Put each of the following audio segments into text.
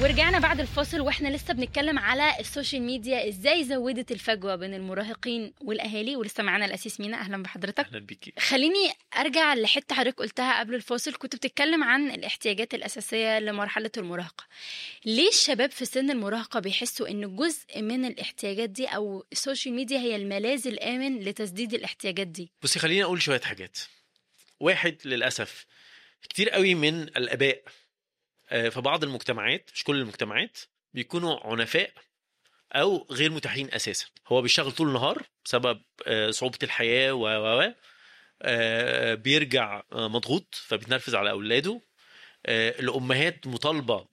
ورجعنا بعد الفاصل واحنا لسه بنتكلم على السوشيال ميديا ازاي زودت الفجوه بين المراهقين والاهالي ولسه معانا الاسيس مينا اهلا بحضرتك اهلا بيكي خليني ارجع لحته حضرتك قلتها قبل الفاصل كنت بتتكلم عن الاحتياجات الاساسيه لمرحله المراهقه ليه الشباب في سن المراهقه بيحسوا ان جزء من الاحتياجات دي او السوشيال ميديا هي الملاذ الامن لتسديد الاحتياجات دي بصي خليني اقول شويه حاجات واحد للاسف كتير قوي من الاباء آه، في بعض المجتمعات مش كل المجتمعات بيكونوا عنفاء او غير متاحين اساسا هو بيشتغل طول النهار بسبب آه، صعوبه الحياه و و و آه، بيرجع آه، مضغوط فبيتنرفز على اولاده آه، الامهات مطالبه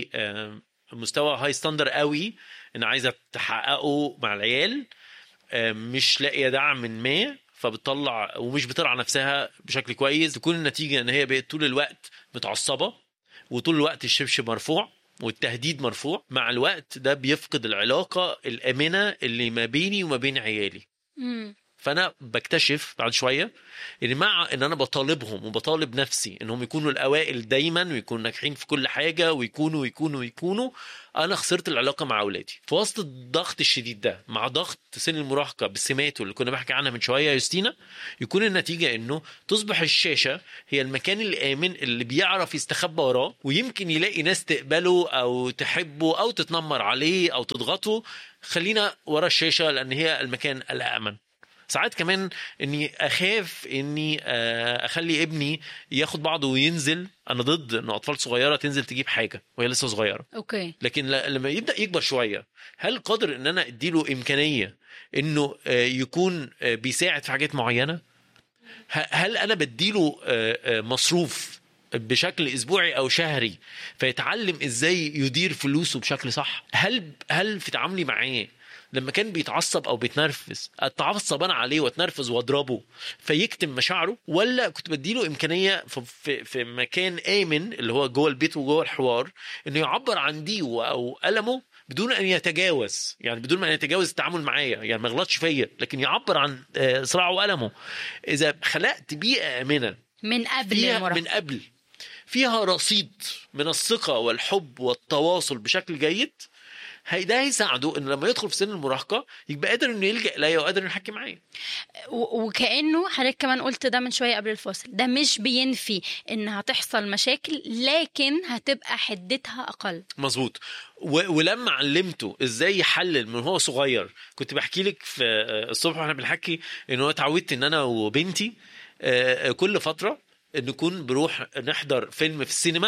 بمستوى هاي ستاندر قوي ان عايزه تحققه مع العيال آه، مش لاقيه دعم من ما فبتطلع ومش بترعى نفسها بشكل كويس تكون النتيجه ان هي بقت طول الوقت متعصبه وطول الوقت الشبشب مرفوع والتهديد مرفوع مع الوقت ده بيفقد العلاقه الامنه اللي ما بيني وما بين عيالي مم. فانا بكتشف بعد شويه ان مع ان انا بطالبهم وبطالب نفسي انهم يكونوا الاوائل دايما ويكونوا ناجحين في كل حاجه ويكونوا ويكونوا ويكونوا انا خسرت العلاقه مع اولادي في وسط الضغط الشديد ده مع ضغط سن المراهقه بالسمات اللي كنا بحكي عنها من شويه يا يوستينا يكون النتيجه انه تصبح الشاشه هي المكان الامن اللي بيعرف يستخبى وراه ويمكن يلاقي ناس تقبله او تحبه او تتنمر عليه او تضغطه خلينا ورا الشاشه لان هي المكان الامن ساعات كمان اني اخاف اني آه، اخلي ابني ياخد بعضه وينزل انا ضد ان اطفال صغيره تنزل تجيب حاجه وهي لسه صغيره اوكي لكن ل- لما يبدا يكبر شويه هل قادر ان انا اديله امكانيه انه آه، يكون آه، بيساعد في حاجات معينه ه- هل انا بديله آه، آه، مصروف بشكل اسبوعي او شهري فيتعلم ازاي يدير فلوسه بشكل صح هل هل في تعاملي معاه لما كان بيتعصب او بيتنرفز اتعصب انا عليه واتنرفز واضربه فيكتم مشاعره ولا كنت بديله امكانيه في, في, في مكان امن اللي هو جوه البيت وجوه الحوار انه يعبر عن ضيقه او المه بدون ان يتجاوز يعني بدون ما يتجاوز التعامل معايا يعني ما يغلطش فيا لكن يعبر عن آه، صراعه والمه اذا خلقت بيئه امنه من قبل فيها المراهقه من قبل فيها رصيد من الثقة والحب والتواصل بشكل جيد هي ده هيساعده ان لما يدخل في سن المراهقه يبقى قادر انه يلجا اليا وقادر انه يحكي معايا و- وكانه حضرتك كمان قلت ده من شويه قبل الفاصل ده مش بينفي ان هتحصل مشاكل لكن هتبقى حدتها اقل مظبوط و- ولما علمته ازاي يحلل من هو صغير كنت بحكي لك في آه، الصبح واحنا بنحكي ان هو اتعودت ان انا وبنتي آه، آه، كل فتره نكون بروح نحضر فيلم في السينما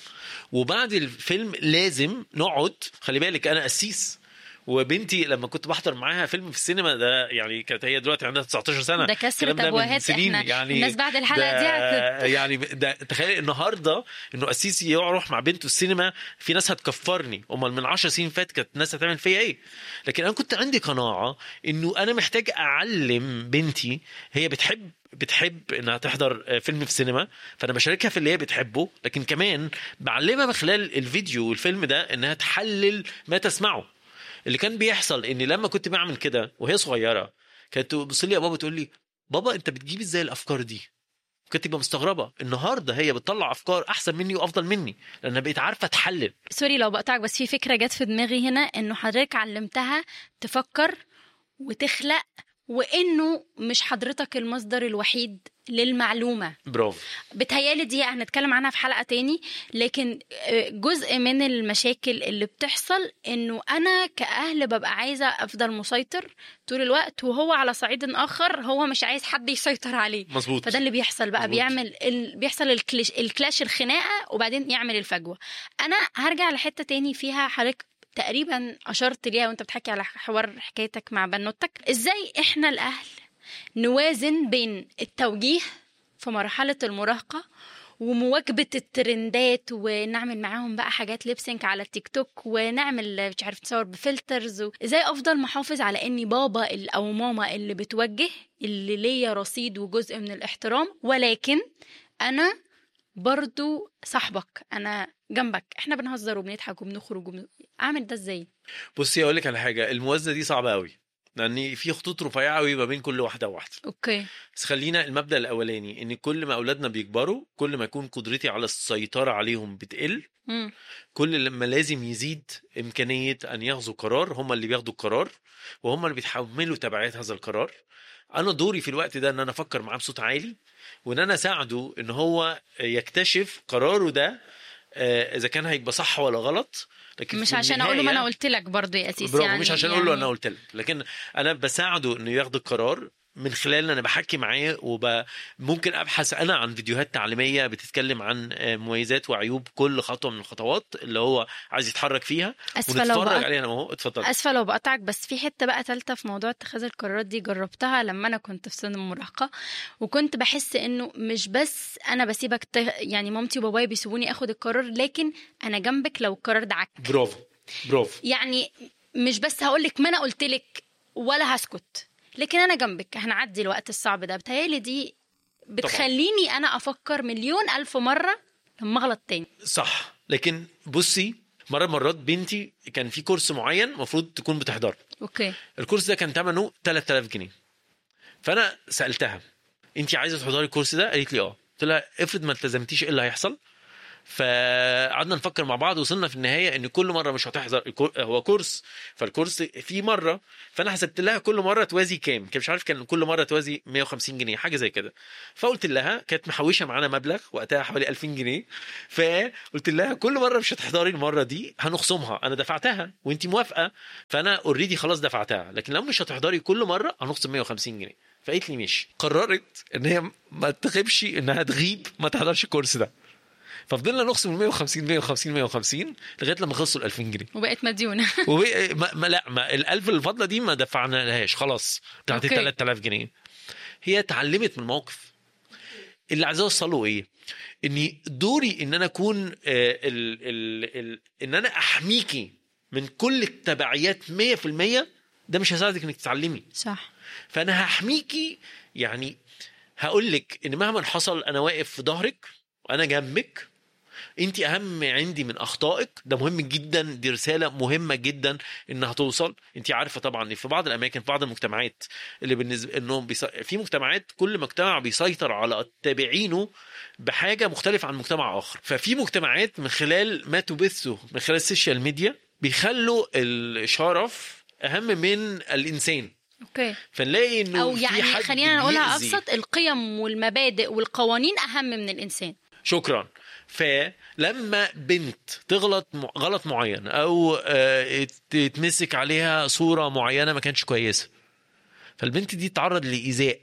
وبعد الفيلم لازم نقعد خلي بالك انا قسيس وبنتي لما كنت بحضر معاها فيلم في السينما ده يعني كانت هي دلوقتي عندها 19 سنه ده كسرة الكلام ده من أبوات سنين إحنا يعني الناس بعد الحلقة ده دي هت- يعني ده تخيل النهارده انه قسيس يروح مع بنته السينما في ناس هتكفرني امال من 10 سنين فات كانت الناس هتعمل فيا ايه لكن انا كنت عندي قناعه انه انا محتاج اعلم بنتي هي بتحب بتحب انها تحضر فيلم في السينما فانا بشاركها في اللي هي بتحبه لكن كمان بعلمها من خلال الفيديو والفيلم ده انها تحلل ما تسمعه اللي كان بيحصل ان لما كنت بعمل كده وهي صغيره كانت تبص لي يا بابا تقول لي بابا انت بتجيب ازاي الافكار دي كنت تبقى مستغربه النهارده هي بتطلع افكار احسن مني وافضل مني لانها بقيت عارفه تحلل سوري لو بقطعك بس في فكره جت في دماغي هنا انه حضرتك علمتها تفكر وتخلق وانه مش حضرتك المصدر الوحيد للمعلومه برافو بتهيالي دي هنتكلم عنها في حلقه تاني لكن آه، جزء من المشاكل اللي بتحصل انه انا كاهل ببقى عايزه افضل مسيطر طول الوقت وهو على صعيد اخر هو مش عايز حد يسيطر عليه مظبوط فده اللي بيحصل بقى مظبوط. بيعمل ال... بيحصل الكلاش الكلاش الخناقه وبعدين يعمل الفجوه انا هرجع لحته تاني فيها حضرتك تقريبا اشرت ليها وانت بتحكي على حوار حكايتك مع بنوتك ازاي احنا الاهل نوازن بين التوجيه في مرحله المراهقه ومواكبه الترندات ونعمل معاهم بقى حاجات ليبسينك على التيك توك ونعمل مش عارف تصور بفلترز و... ازاي افضل محافظ على اني بابا ال- او ماما اللي بتوجه اللي ليا رصيد وجزء من الاحترام ولكن انا برضو صاحبك انا جنبك احنا بنهزر وبنضحك وبنخرج وبن... اعمل ده ازاي بصي اقول لك على حاجه الموازنه دي صعبه قوي لان في خطوط رفيعه قوي ما بين كل واحده وواحده اوكي بس خلينا المبدا الاولاني ان كل ما اولادنا بيكبروا كل ما يكون قدرتي على السيطره عليهم بتقل مم. كل ما لازم يزيد امكانيه ان ياخذوا قرار هم اللي بياخدوا القرار وهم اللي بيتحملوا تبعات هذا القرار انا دوري في الوقت ده ان انا افكر معاه بصوت عالي وان انا اساعده ان هو يكتشف قراره ده آه، اذا كان هيبقى صح ولا غلط لكن مش في عشان اقول له ما النهاية- انا قلت لك برضه يا اسيس برافو يعني مش عشان يعني اقول له انا قلت لك لكن انا بساعده انه ياخد القرار من خلال ان انا بحكي معاه وممكن ابحث انا عن فيديوهات تعليميه بتتكلم عن آه، مميزات وعيوب كل خطوه من الخطوات اللي هو عايز يتحرك فيها اسفه لو ونتفرج بقى عليها انا وهو اتفضل اسفه لو بقطعك بس في حته بقى ثالثه في موضوع اتخاذ القرارات دي جربتها لما انا كنت في سن المراهقه وكنت بحس انه مش بس انا بسيبك ت... يعني مامتي وبابايا بيسيبوني اخد القرار لكن انا جنبك لو القرار ده عك برافو برافو يعني مش بس هقول لك ما انا قلت لك ولا هسكت لكن انا جنبك هنعدي الوقت الصعب ده بتهيالي دي بتخليني انا افكر مليون الف مره لما اغلط تاني صح لكن بصي مره مرات بنتي كان في كورس معين المفروض تكون بتحضره اوكي الكورس ده كان ثمنه 3000 جنيه فانا سالتها انت عايزه تحضري الكورس ده قالت لي اه قلت لها افرض ما التزمتيش ايه اللي هيحصل فقعدنا نفكر مع بعض وصلنا في النهايه ان كل مره مش هتحضر الكور- هو كورس فالكورس في مره فانا حسبت لها كل مره توازي كام كان مش عارف كان كل مره توازي 150 جنيه حاجه زي كده فقلت لها كانت محوشه معانا مبلغ وقتها حوالي 2000 جنيه فقلت لها كل مره مش هتحضري المره دي هنخصمها انا دفعتها وانت موافقه فانا اوريدي خلاص دفعتها لكن لو مش هتحضري كل مره هنخصم 150 جنيه فقالت لي ماشي قررت ان هي ما تغيبش انها تغيب ما تحضرش الكورس ده ففضلنا نخصم ال 150 150 150 لغايه لما خلصوا ال 2000 جنيه وبقت مديونه وبي... ما... ما لا ما ال 1000 الفضله دي ما دفعنا لهاش خلاص بتاعت ال أوكي. 3000 جنيه هي اتعلمت من الموقف اللي عايز اوصله ايه؟ اني دوري ان انا اكون آه، ال... ال... ال... ان انا احميكي من كل التبعيات 100% ده مش هيساعدك انك تتعلمي صح فانا هحميكي يعني هقول لك ان مهما حصل انا واقف في ظهرك وانا جنبك انت اهم عندي من اخطائك ده مهم جدا دي رساله مهمه جدا انها توصل انت عارفه طبعا ان في بعض الاماكن في بعض المجتمعات اللي بالنسبه انهم بيص... في مجتمعات كل مجتمع بيسيطر على تابعينه بحاجه مختلفه عن مجتمع اخر ففي مجتمعات من خلال ما تبثه من خلال السوشيال ميديا بيخلوا الشرف اهم من الانسان اوكي فنلاقي انه او في يعني حد خلينا نقولها بيأذي. ابسط القيم والمبادئ والقوانين اهم من الانسان شكرا فلما بنت تغلط م- غلط معين او آه، تتمسك عليها صوره معينه ما كانتش كويسه فالبنت دي تتعرض لايذاء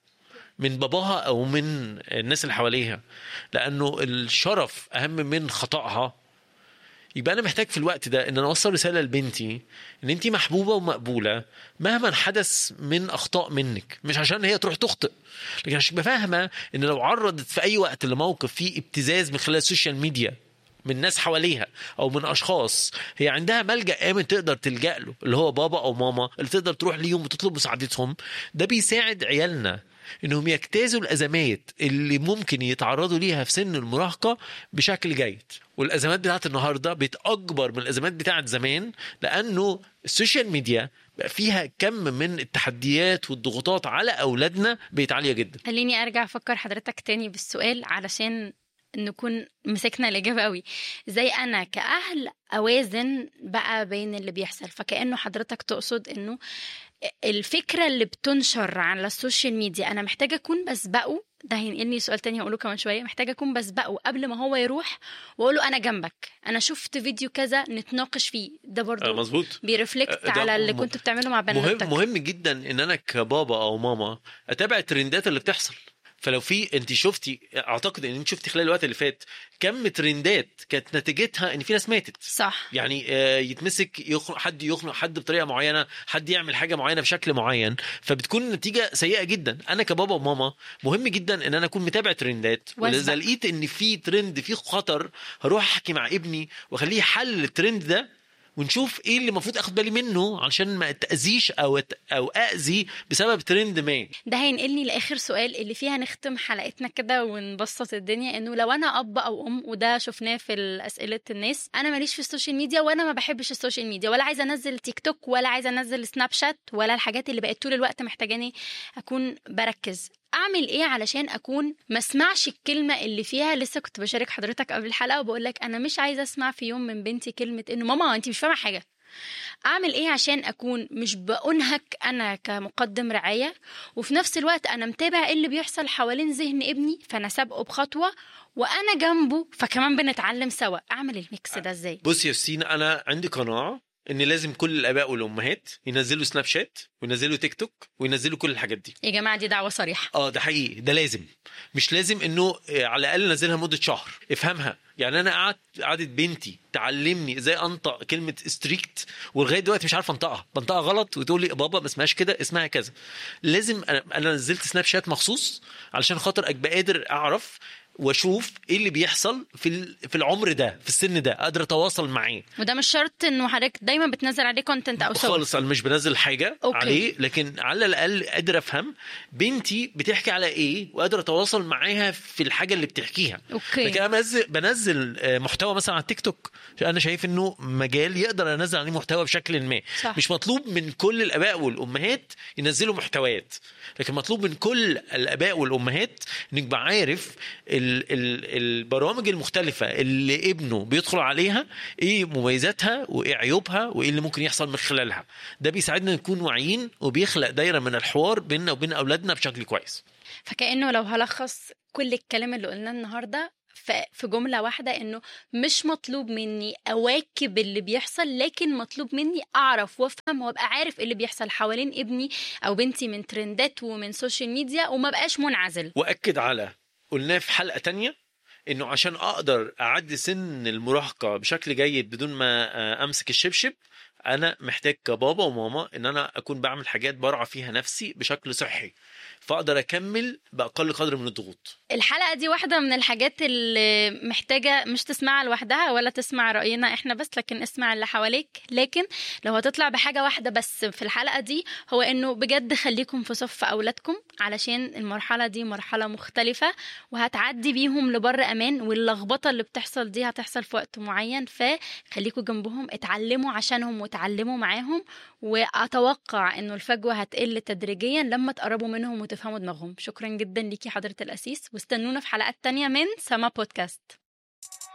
من باباها او من الناس اللي حواليها لانه الشرف اهم من خطأها يبقى انا محتاج في الوقت ده ان انا اوصل رساله لبنتي ان انت محبوبه ومقبوله مهما حدث من اخطاء منك مش عشان هي تروح تخطئ لكن عشان تبقى فاهمه ان لو عرضت في اي وقت لموقف فيه ابتزاز من خلال السوشيال ميديا من ناس حواليها او من اشخاص هي عندها ملجا امن تقدر تلجا له اللي هو بابا او ماما اللي تقدر تروح ليهم وتطلب مساعدتهم ده بيساعد عيالنا انهم يجتازوا الازمات اللي ممكن يتعرضوا ليها في سن المراهقه بشكل جيد والازمات بتاعت النهارده بتاكبر من الازمات بتاعت زمان لانه السوشيال ميديا بقى فيها كم من التحديات والضغوطات على اولادنا بقت عاليه جدا خليني ارجع افكر حضرتك تاني بالسؤال علشان نكون مسكنا الاجابه قوي ازاي انا كاهل اوازن بقى بين اللي بيحصل فكانه حضرتك تقصد انه الفكره اللي بتنشر على السوشيال ميديا انا محتاجه اكون بسبقه ده هينقلني سؤال تاني هقوله كمان شويه محتاجه اكون بسبقه قبل ما هو يروح واقول له انا جنبك انا شفت فيديو كذا نتناقش فيه ده برضو مظبوط بيرفلكت ده على اللي م- كنت بتعمله مع مهم بناتك مهم جدا ان انا كبابا او ماما اتابع الترندات اللي بتحصل فلو في انت شفتي اعتقد ان انت شفتي خلال الوقت اللي فات كم ترندات كانت نتيجتها ان في ناس ماتت صح يعني آه، يتمسك يخنق حد يخنق حد بطريقه معينه حد يعمل حاجه معينه بشكل معين فبتكون النتيجه سيئه جدا انا كبابا وماما مهم جدا ان انا اكون متابع ترندات وأسبق. واذا لقيت ان في ترند في خطر هروح احكي مع ابني واخليه يحلل الترند ده ونشوف ايه اللي المفروض اخد بالي منه علشان ما اتاذيش او أت- او اذي بسبب ترند ما ده هينقلني لاخر سؤال اللي فيها نختم حلقتنا كده ونبسط الدنيا انه لو انا اب او ام وده شفناه في اسئله الناس انا ماليش في السوشيال ميديا وانا ما بحبش السوشيال ميديا ولا عايزه انزل تيك توك ولا عايزه انزل سناب شات ولا الحاجات اللي بقت طول الوقت محتاجاني اكون بركز اعمل ايه علشان اكون ما اسمعش الكلمه اللي فيها لسه كنت بشارك حضرتك قبل الحلقه وبقول لك انا مش عايزه اسمع في يوم من بنتي كلمه انه ماما انت مش فاهمه حاجه اعمل ايه عشان اكون مش بانهك انا كمقدم رعايه وفي نفس الوقت انا متابع ايه اللي بيحصل حوالين ذهن ابني فانا سابقه بخطوه وانا جنبه فكمان بنتعلم سوا اعمل الميكس ده ازاي بص يا سينا انا عندي قناعه ان لازم كل الاباء والامهات ينزلوا سناب شات وينزلوا تيك توك وينزلوا كل الحاجات دي يا جماعه دي دعوه صريحه اه ده حقيقي ده لازم مش لازم انه آه، على الاقل نزلها مده شهر افهمها يعني انا قعدت قعدت بنتي تعلمني ازاي انطق كلمه ستريكت ولغايه دلوقتي مش عارف انطقها بنطقها غلط وتقول لي بابا ما اسمهاش كده اسمها كذا لازم انا انا نزلت سناب شات مخصوص علشان خاطر ابقى قادر اعرف واشوف ايه اللي بيحصل في ال- في العمر ده في السن ده قادر اتواصل معاه وده مش شرط انه حضرتك دايما بتنزل عليه كونتنت او صور خالص انا مش بنزل حاجه أوكي. عليه لكن على الاقل قادر افهم بنتي بتحكي على ايه وقادر اتواصل معاها في الحاجه اللي بتحكيها اوكي لكن انا بنزل بنزل آه، محتوى مثلا على التيك توك انا شايف انه مجال يقدر انزل عليه محتوى بشكل ما صح. مش مطلوب من كل الاباء والامهات ينزلوا محتويات لكن مطلوب من كل الاباء والامهات انك يبقى عارف ال ال البرامج المختلفه اللي ابنه بيدخل عليها ايه مميزاتها وايه عيوبها وايه اللي ممكن يحصل من خلالها ده بيساعدنا نكون واعيين وبيخلق دايره من الحوار بيننا وبين اولادنا بشكل كويس فكأنه لو هلخص كل الكلام اللي قلناه النهارده ف- في جملة واحدة انه مش مطلوب مني اواكب اللي بيحصل لكن مطلوب مني اعرف وافهم وابقى عارف إيه اللي بيحصل حوالين ابني او بنتي من ترندات ومن سوشيال ميديا وما بقاش منعزل واكد على قلناه في حلقه تانية انه عشان اقدر اعدي سن المراهقه بشكل جيد بدون ما آه، امسك الشبشب انا محتاج كبابا وماما ان انا اكون بعمل حاجات برعى فيها نفسي بشكل صحي فاقدر اكمل باقل قدر من الضغوط الحلقة دي واحدة من الحاجات اللي محتاجة مش تسمعها لوحدها ولا تسمع رأينا احنا بس لكن اسمع اللي حواليك لكن لو هتطلع بحاجة واحدة بس في الحلقة دي هو انه بجد خليكم في صف اولادكم علشان المرحلة دي مرحلة مختلفة وهتعدي بيهم لبر امان واللخبطة اللي بتحصل دي هتحصل في وقت معين فخليكم جنبهم اتعلموا عشانهم وتعلموا معاهم واتوقع انه الفجوة هتقل تدريجيا لما تقربوا منهم وتفهموا دماغهم شكرا جدا ليكي حضرة الأسيس واستنونا في حلقات تانية من سما بودكاست